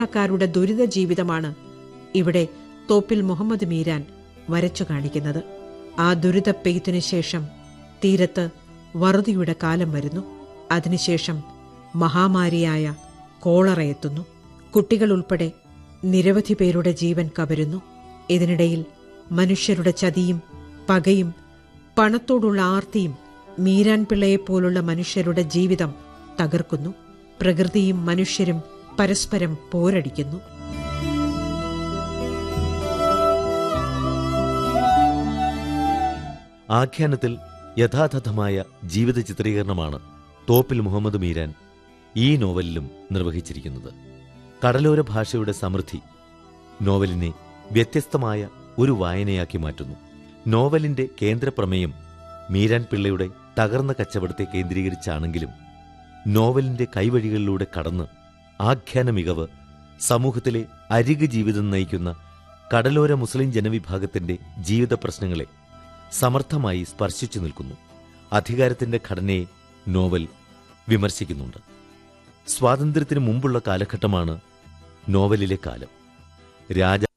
ക്കാരുടെ ദുരിത ജീവിതമാണ് ഇവിടെ തോപ്പിൽ മുഹമ്മദ് മീരാൻ വരച്ചു കാണിക്കുന്നത് ആ ദുരിത പെയ്ത്തിനു ശേഷം തീരത്ത് വറുതിയുടെ കാലം വരുന്നു അതിനുശേഷം മഹാമാരിയായ കോളറ എത്തുന്നു കുട്ടികൾ ഉൾപ്പെടെ നിരവധി പേരുടെ ജീവൻ കവരുന്നു ഇതിനിടയിൽ മനുഷ്യരുടെ ചതിയും പകയും പണത്തോടുള്ള ആർത്തിയും മീരാൻ പിള്ളയെപ്പോലുള്ള മനുഷ്യരുടെ ജീവിതം തകർക്കുന്നു പ്രകൃതിയും മനുഷ്യരും പരസ്പരം പോരടിക്കുന്നു ആഖ്യാനത്തിൽ യഥാതഥമായ ജീവിത ചിത്രീകരണമാണ് തോപ്പിൽ മുഹമ്മദ് മീരാൻ ഈ നോവലിലും നിർവഹിച്ചിരിക്കുന്നത് കടലോര ഭാഷയുടെ സമൃദ്ധി നോവലിനെ വ്യത്യസ്തമായ ഒരു വായനയാക്കി മാറ്റുന്നു നോവലിന്റെ കേന്ദ്രപ്രമേയം മീരാൻ പിള്ളയുടെ തകർന്ന കച്ചവടത്തെ കേന്ദ്രീകരിച്ചാണെങ്കിലും നോവലിന്റെ കൈവഴികളിലൂടെ കടന്ന് ആഖ്യാന മികവ് സമൂഹത്തിലെ അരിക് ജീവിതം നയിക്കുന്ന കടലോര മുസ്ലിം ജനവിഭാഗത്തിന്റെ ജീവിത പ്രശ്നങ്ങളെ സമർത്ഥമായി സ്പർശിച്ചു നിൽക്കുന്നു അധികാരത്തിന്റെ ഘടനയെ നോവൽ വിമർശിക്കുന്നുണ്ട് സ്വാതന്ത്ര്യത്തിന് മുമ്പുള്ള കാലഘട്ടമാണ് നോവലിലെ കാലം രാജ